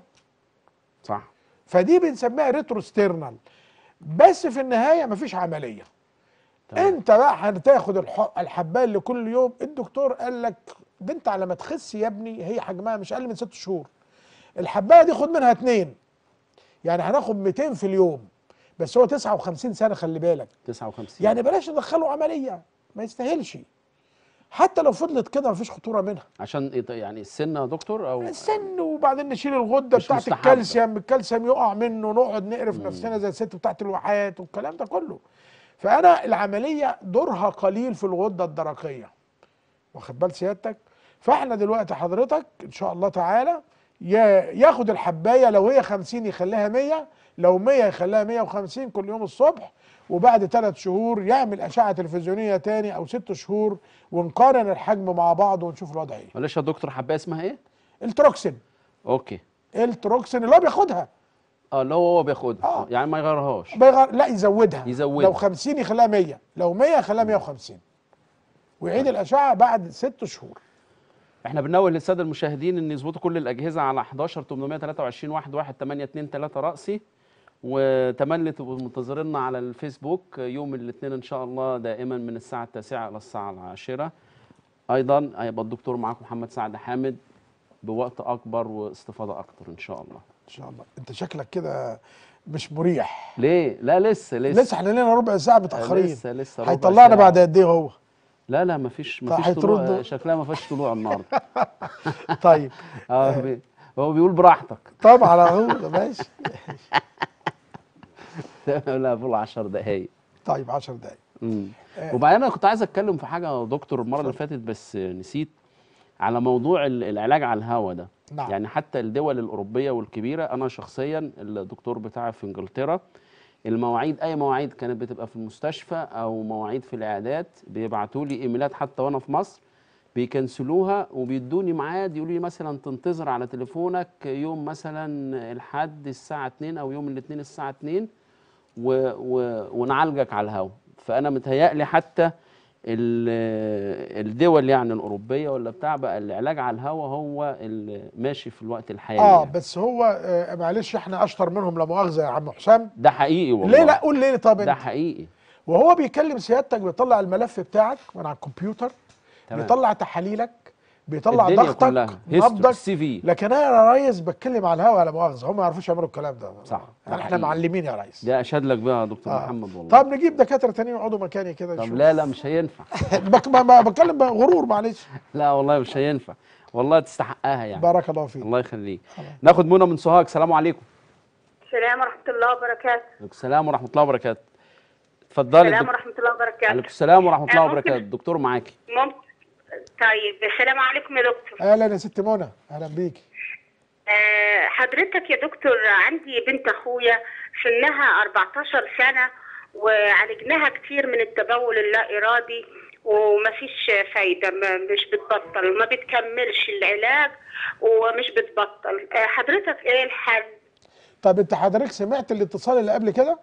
تمام. انت بقى هتاخد الح- الحبايه اللي كل يوم الدكتور قال لك ده انت على ما تخس يا ابني هي حجمها مش اقل من ست شهور الحبايه دي خد منها اتنين يعني هناخد 200 في اليوم بس هو 59 سنه خلي بالك 59 يعني بلاش ندخله عمليه ما يستاهلش حتى لو فضلت كده مفيش خطوره منها عشان يط- يعني السن يا دكتور او السن وبعدين نشيل الغده مش بتاعت مستحبة. الكالسيوم الكالسيوم يقع منه نقعد نقرف نفسنا زي الست بتاعت الواحات والكلام ده كله فانا العمليه دورها قليل في الغده الدرقيه واخد بال سيادتك فاحنا دلوقتي حضرتك ان شاء الله تعالى يا- ياخد الحبايه لو هي 50 يخليها 100 لو 100 يخليها 150 كل يوم الصبح وبعد ثلاث شهور يعمل اشعه تلفزيونيه تاني او ست شهور ونقارن الحجم مع بعض ونشوف الوضع ايه معلش يا دكتور حبايه اسمها ايه؟ التروكسين اوكي التروكسين اللي هو بياخدها اه اللي هو هو بياخدها آه. يعني ما يغيرهاش بيغير لا يزودها يزودها. لو 50 يخليها 100 لو 100 يخليها 150 ويعيد الاشعه بعد ست شهور احنا بننوه للساده المشاهدين ان يظبطوا كل الاجهزه على 11 823 11 8 2 3 راسي وتملي تبقوا منتظرينا على الفيسبوك يوم الاثنين ان شاء الله دائما من الساعه التاسعه الى الساعه العاشره ايضا هيبقى الدكتور معاكم محمد سعد حامد بوقت اكبر واستفاضه اكتر ان شاء الله ان شاء الله انت شكلك كده مش مريح ليه لا لسه لسه لسه احنا لنا ربع ساعه متاخرين لسه لسه ربع هيطلعنا ساعة. بعد قد ايه هو لا لا مفيش طيب مفيش طلوع هيتردوا. شكلها ما فيهاش طلوع النهارده طيب اه بي- هو بيقول براحتك طبعا اهو ماشي لا بقول 10 دقايق طيب 10 دقايق امم آه. وبعدين انا كنت عايز اتكلم في حاجه يا دكتور المره اللي فاتت بس نسيت على موضوع ال- العلاج على الهواء ده نعم. يعني حتى الدول الاوروبيه والكبيره انا شخصيا الدكتور بتاعي في انجلترا المواعيد اي مواعيد كانت بتبقى في المستشفى او مواعيد في العيادات بيبعتوا لي ايميلات حتى وانا في مصر بيكنسلوها وبيدوني ميعاد يقولوا لي مثلا تنتظر على تليفونك يوم مثلا الحد الساعه 2 او يوم الاثنين الساعه 2 و و ونعالجك على الهواء فانا متهيألي حتى ال- الدول يعني الاوروبيه ولا بتاع بقى العلاج على الهواء هو اللي ماشي في الوقت الحالي اه يعني. بس هو آه معلش احنا اشطر منهم لا مؤاخذه يا عم حسام ده حقيقي والله ليه لا قول ليه طب ده انت حقيقي وهو بيكلم سيادتك بيطلع الملف بتاعك من على الكمبيوتر تمام. بيطلع تحاليلك بيطلع الدنيا ضغطك كلها هيستوري نبضك سي في لكن انا يا ريس بتكلم على الهوا لا مؤاخذه هم ما يعرفوش يعملوا الكلام ده صح يعني ده احنا حقيقي. معلمين يا ريس ده اشهد لك بقى يا دكتور آه. محمد والله طب نجيب دكاتره تانيين يقعدوا مكاني كده طب نشوف. لا لا مش هينفع بك- ما- ما- بتكلم غرور معلش لا والله مش هينفع والله تستحقها يعني بارك الله فيك الله يخليك ناخد منى من سوهاج السلام عليكم السلام ورحمة الله وبركاته عليكم السلام ورحمه الله وبركاته اتفضلي السلام الدك- ورحمة الله وبركاته عليكم السلام ورحمه الله آه، ممكن- وبركاته الدكتور معاكي ممكن طيب السلام عليكم يا دكتور اهلا يا ست منى اهلا بيك آه، حضرتك يا دكتور عندي بنت اخويا سنها 14 سنة وعالجناها كتير من التبول اللا ارادي ومفيش فايدة ما مش بتبطل ما بتكملش العلاج ومش بتبطل آه، حضرتك ايه الحل؟ طب انت حضرتك سمعت الاتصال اللي قبل كده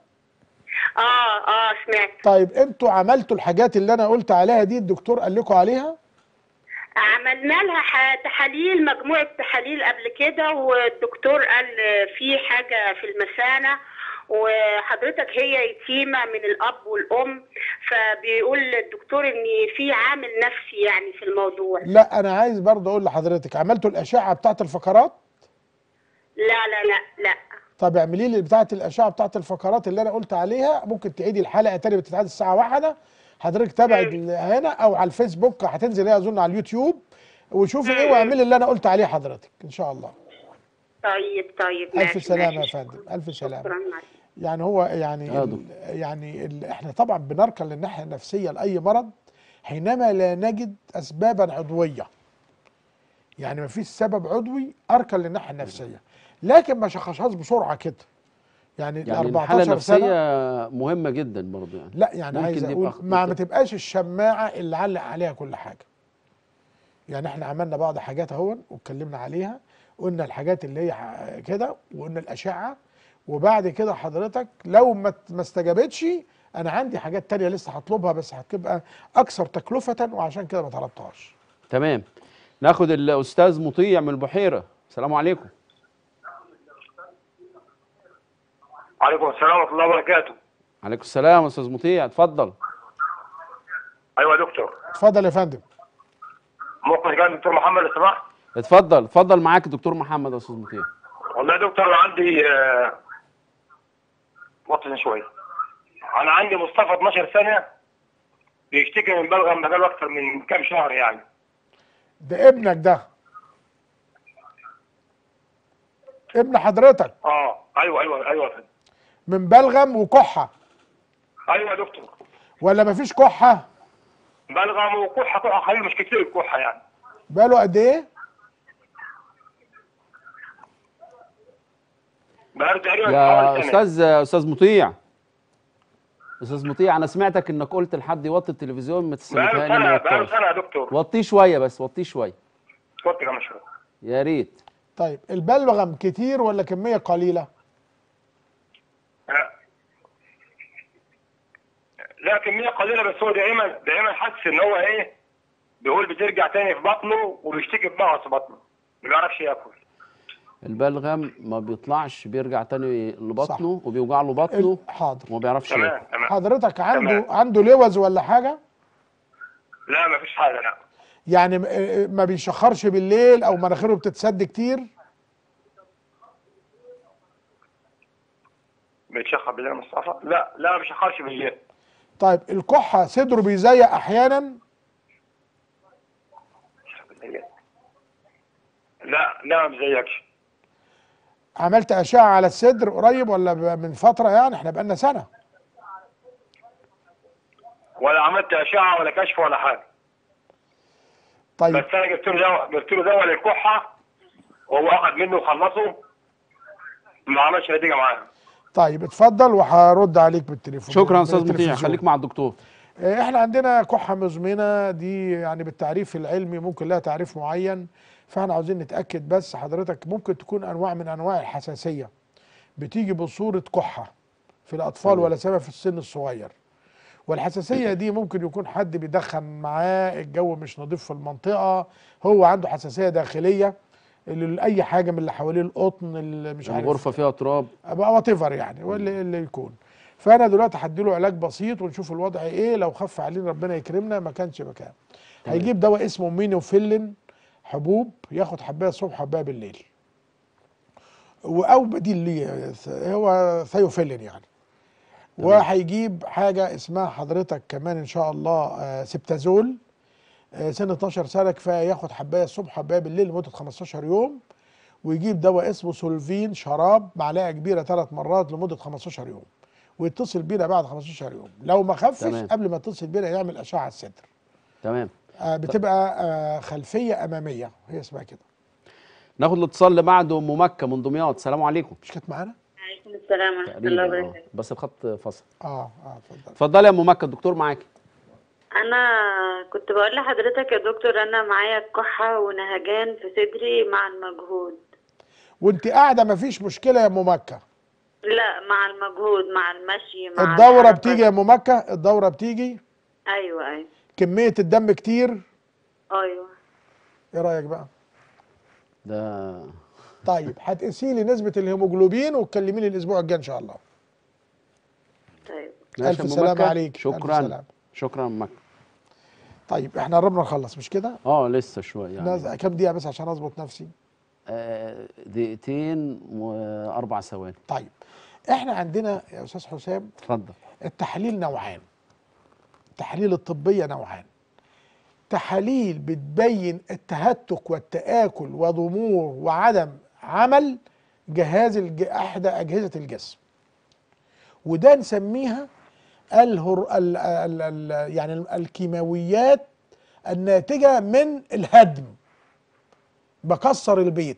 اه اه سمعت طيب انتوا عملتوا الحاجات اللي انا قلت عليها دي الدكتور قال لكم عليها عملنا لها ح- تحاليل مجموعة تحاليل قبل كده والدكتور قال في حاجة في المثانة وحضرتك هي يتيمة من الأب والأم فبيقول الدكتور إن في عامل نفسي يعني في الموضوع لا انا عايز برضه اقول لحضرتك عملتوا الاشعه بتاعت الفقرات لا لا لا لا طب اعملي لي بتاعت الاشعه بتاعت الفقرات اللي انا قلت عليها ممكن تعيدي الحلقه تاني بتتعاد الساعه واحدة حضرتك تابعي ال- هنا او على الفيسبوك هتنزل هي اظن على اليوتيوب وشوفي ايه واعملي اللي انا قلت عليه حضرتك ان شاء الله طيب طيب ماشي الف سلامه يا ماشي. فندم الف سلامه شكرا معلش. يعني هو يعني آه ال يعني ال احنا طبعا بنركن للناحيه النفسيه لاي مرض حينما لا نجد اسبابا عضويه يعني ما فيش سبب عضوي اركن للناحيه النفسيه لكن ما شخصهاش بسرعه كده يعني, ال يعني الحاله 14 سنه النفسيه مهمه جدا برضه يعني لا يعني ممكن عايز يبقى اقول خ- ما ما تبقاش الشماعه اللي علق عليها كل حاجه يعني احنا عملنا بعض حاجات اهو واتكلمنا عليها قلنا الحاجات اللي هي ح- كده وقلنا الاشعه وبعد كده حضرتك لو ما ت- ما استجابتش انا عندي حاجات تانية لسه هطلبها بس هتبقى اكثر تكلفه وعشان كده ما طلبتهاش تمام ناخد الاستاذ مطيع من البحيره السلام عليكم وعليكم السلام ورحمة الله وبركاته عليكم السلام استاذ مطيع اتفضل ايوه يا دكتور اتفضل يا فندم ممكن كان دكتور محمد لو سمحت اتفضل اتفضل معاك الدكتور محمد يا استاذ مطيع والله يا دكتور انا عندي آه، وطن شويه انا عندي مصطفى 12 سنه بيشتكي من بلغم بقاله اكتر من كام شهر يعني ده ابنك ده ابن حضرتك اه ايوه ايوه ايوه يا فندم. من بلغم وكحه ايوه يا دكتور ولا مفيش كحه بلغم وكحه كحه خليل مش كتير الكحه يعني بقاله قد ايه بقاله تقريبا يا حوالي سنه استاذ استاذ مطيع استاذ مطيع انا سمعتك انك قلت لحد يوطي التلفزيون ما بقاله تسمعها سنه بقاله سنه يا دكتور وطيه شويه بس وطيه شويه وطي كمان شويه يا ريت طيب البلغم كتير ولا كميه قليله لا. لا كميه قليله بس هو دائما دائما حاسس ان هو ايه بيقول بترجع تاني في بطنه وبيشتكي بمغص في بطنه ما بيعرفش ياكل البلغم ما بيطلعش بيرجع تاني لبطنه وبيوجع له بطنه حاضر وما بيعرفش تمام ياكل تمام حضرتك عنده تمام. عنده لوز ولا حاجه لا ما فيش حاجه لا يعني م- آه، ما بيشخرش بالليل او مناخيره بتتسد كتير بيتشخر بالليل يا مصطفى لا لا ما بيشخرش بالليل طيب الكحه صدره بيزيق احيانا بالليل. لا لا ما بيزيكش عملت اشعه على الصدر قريب ولا ب- من فتره يعني احنا بقالنا سنه ولا عملت اشعه ولا كشف ولا حاجه طيب بس انا جبت له دواء جبت له دواء للكحه وهو اخذ منه وخلصه ما عملش نتيجه معاه طيب اتفضل وهرد عليك بالتليفون شكرا يا من استاذ مطيع التلفزيون. خليك مع الدكتور آه، احنا عندنا كحه مزمنه دي يعني بالتعريف العلمي ممكن لها تعريف معين فاحنا عاوزين نتاكد بس حضرتك ممكن تكون انواع من انواع الحساسيه بتيجي بصوره كحه في الاطفال تمام. ولا سبب في السن الصغير والحساسيه دي ممكن يكون حد بيدخن معاه الجو مش نظيف في المنطقه هو عنده حساسيه داخليه اللي لاي حاجه من اللي حواليه القطن اللي مش عارف الغرفه فيها تراب ابقى وات ايفر يعني واللي اللي يكون فانا دلوقتي هديله علاج بسيط ونشوف الوضع ايه لو خف علينا ربنا يكرمنا ما كانش مكان تمام. هيجيب دواء اسمه مينوفيلين حبوب ياخد حبايه الصبح حبايه بالليل و- او بديل ليه هو ثيوفيلين يعني وهيجيب حاجه اسمها حضرتك كمان ان شاء الله آه، سبتازول آه، سن 12 سنه كفايه ياخد حبايه الصبح حبايه بالليل لمده 15 يوم ويجيب دواء اسمه سولفين شراب معلقه كبيره ثلاث مرات لمده 15 يوم ويتصل بينا بعد 15 يوم لو ما خفش تمام. قبل ما يتصل بينا يعمل اشعه على الصدر تمام آه، بتبقى آه، خلفيه اماميه هي اسمها كده ناخد الاتصال اللي بعده ام مكه من دمياط السلام عليكم مش كانت معانا عليكم السلام ورحمة الله تقريبا آه. وبركاته بس الخط فصل اه اه اتفضل اتفضلي يا ام مكه الدكتور معاكي أنا كنت بقول لحضرتك يا دكتور أنا معايا كحة ونهجان في صدري مع المجهود وانت قاعده ما فيش مشكله يا ام مكه لا مع المجهود مع المشي مع الدوره الحركة. بتيجي يا ام مكه الدوره بتيجي أيوة أيوة كميه الدم كتير أيوة ايه رايك بقى ده طيب هتقيسي لي نسبه الهيموجلوبين وتكلميني الاسبوع الجاي ان شاء الله طيب ماشي ألف يا أم سلامة مكة؟ عليك، ألف شكرا سلامة. شكرا يا أم مكه طيب احنا قربنا نخلص مش كده اه لسه شويه يعني ناز- كام دقيقه بس عشان اظبط نفسي آه، دقيقتين واربع ثواني طيب احنا عندنا يا استاذ حسام اتفضل التحاليل نوعان التحاليل الطبيه نوعان تحاليل بتبين التهتك والتآكل وضمور وعدم عمل جهاز الج... احدى اجهزه الجسم وده نسميها الهر... ال... ال... ال... يعني الكيماويات الناتجه من الهدم بكسر البيت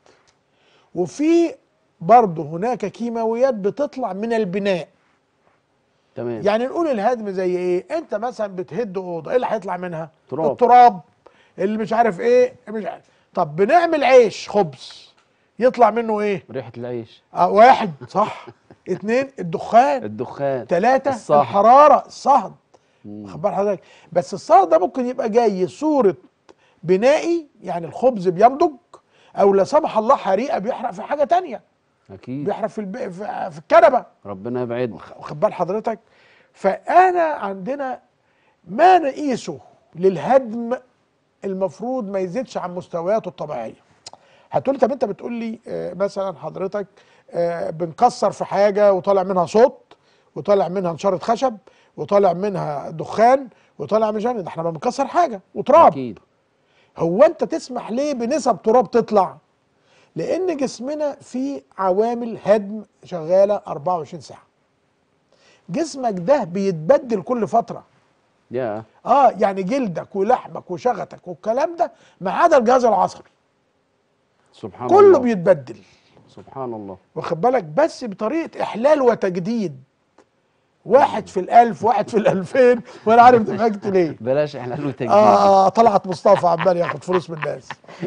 وفي برضه هناك كيماويات بتطلع من البناء تمام يعني نقول الهدم زي ايه انت مثلا بتهد اوضه ايه اللي هيطلع منها تراب. التراب اللي مش عارف ايه مش عارف. طب بنعمل عيش خبز يطلع منه ايه ريحه العيش اه واحد صح اتنين الدخان الدخان تلاتة الصهد. الحرارة الصهد مم. واخد بال حضرتك بس الصهد ده ممكن يبقى جاي صورة بنائي يعني الخبز بينضج او لا سمح الله حريقة بيحرق في حاجة تانية اكيد بيحرق في الب... في في الكنبة ربنا يبعدنا واخد بال حضرتك فانا عندنا ما نقيسه للهدم المفروض ما يزيدش عن مستوياته الطبيعيه هتقولي طب انت بتقول لي آه، مثلا حضرتك آه، بنكسر في حاجه وطالع منها صوت وطالع منها نشاره خشب وطالع منها دخان وطالع مش عارف- ده احنا ما بنكسر حاجه وتراب اكيد هو انت تسمح ليه بنسب تراب تطلع لان جسمنا فيه عوامل هدم شغاله 24 ساعه جسمك ده بيتبدل كل فتره يا اه يعني جلدك ولحمك وشغتك والكلام ده ما عدا الجهاز العصبي سبحان كله الله بيتبدل سبحان الله واخد بالك بس بطريقه احلال وتجديد واحد في الالف واحد في الالفين وانا عارف ضحكت ليه بلاش احلال وتجديد اه طلعت مصطفى عمال ياخد فلوس من الناس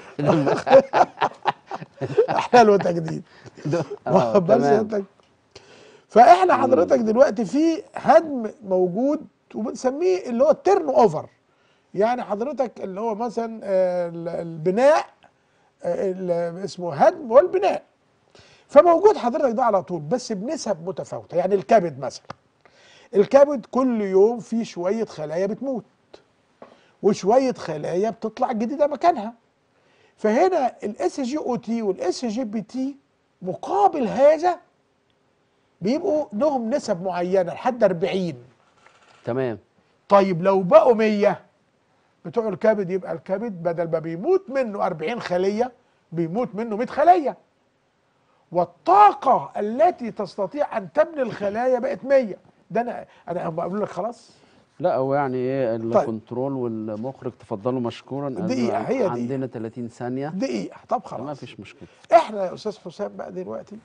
احلال وتجديد آه، واخد بال تمام. سيادتك فاحنا حضرتك دلوقتي في هدم موجود وبنسميه اللي هو التيرن اوفر يعني حضرتك اللي هو مثلا آه، ال- البناء آه، ال- اسمه هدم والبناء فموجود حضرتك ده على طول بس بنسب متفاوته يعني الكبد مثلا الكبد كل يوم فيه شويه خلايا بتموت وشويه خلايا بتطلع جديده مكانها فهنا الاس جي او تي والاس جي بي تي مقابل هذا بيبقوا لهم نسب معينه لحد 40 تمام طيب لو بقوا 100 بتوع الكبد يبقى الكبد بدل ما بيموت منه 40 خليه بيموت منه 100 خليه والطاقه التي تستطيع ان تبني الخلايا بقت 100 ده انا انا بقول لك خلاص لا هو يعني ايه طيب. الكنترول والمخرج تفضلوا مشكورا دقيقة، هي دقيقة. عندنا 30 ثانيه دقيقه طب ما خلاص فيش مشكله احنا يا استاذ حسام بقى دلوقتي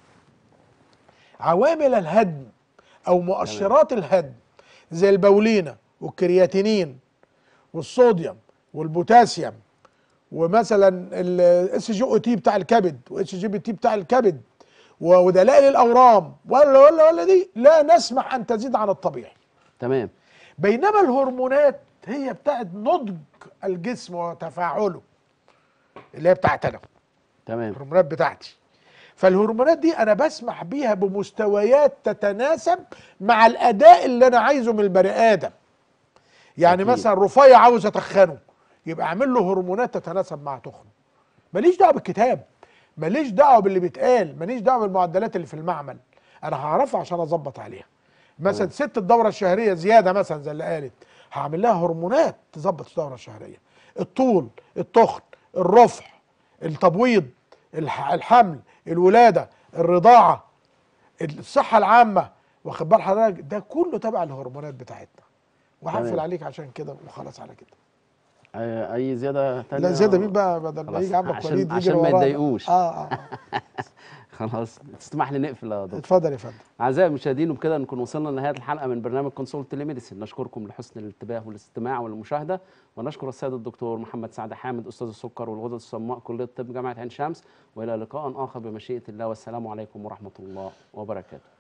عوامل الهدم او مؤشرات الهدم زي البولينه والكرياتينين والصوديوم والبوتاسيوم ومثلا الاس جي او تي بتاع الكبد واس جي بي تي بتاع الكبد و- ودلائل الاورام ولا ولا ولا دي لا نسمح ان تزيد عن الطبيعي تمام بينما الهرمونات هي بتاعت نضج الجسم وتفاعله اللي هي بتاعتنا تمام الهرمونات بتاعتي فالهرمونات دي انا بسمح بيها بمستويات تتناسب مع الاداء اللي انا عايزه من البني ادم يعني أكيد. مثلا رفيع عاوز اتخنه يبقى اعمل له هرمونات تتناسب مع تخنه ماليش دعوه بالكتاب ماليش دعوه باللي بيتقال ماليش دعوه بالمعدلات اللي في المعمل انا هعرفها عشان اظبط عليها مثلا ست الدوره الشهريه زياده مثلا زي اللي قالت هعمل لها هرمونات تظبط الدوره الشهريه الطول التخن الرفع التبويض الح- الحمل الولاده الرضاعه الصحه العامه واخد بال حضرتك ده كله تبع الهرمونات بتاعتنا وهقفل تمام. عليك عشان كده وخلاص على كده أي اي زياده ثانيه لا زياده مين بقى بدل ما خلاص، يجي عمك عشان- وليد يجري عشان ما ورانا. يتضايقوش. اه اه آه. خلاص تسمح لي نقفل يا دكتور اتفضل يا فندم اعزائي المشاهدين وبكده نكون وصلنا لنهايه الحلقه من برنامج كونسولت تيليميديسين نشكركم لحسن الانتباه والاستماع والمشاهده ونشكر السيد الدكتور محمد سعد حامد استاذ السكر والغدد الصماء كليه الطب جامعه عين شمس والى لقاء اخر بمشيئه الله والسلام عليكم ورحمه الله وبركاته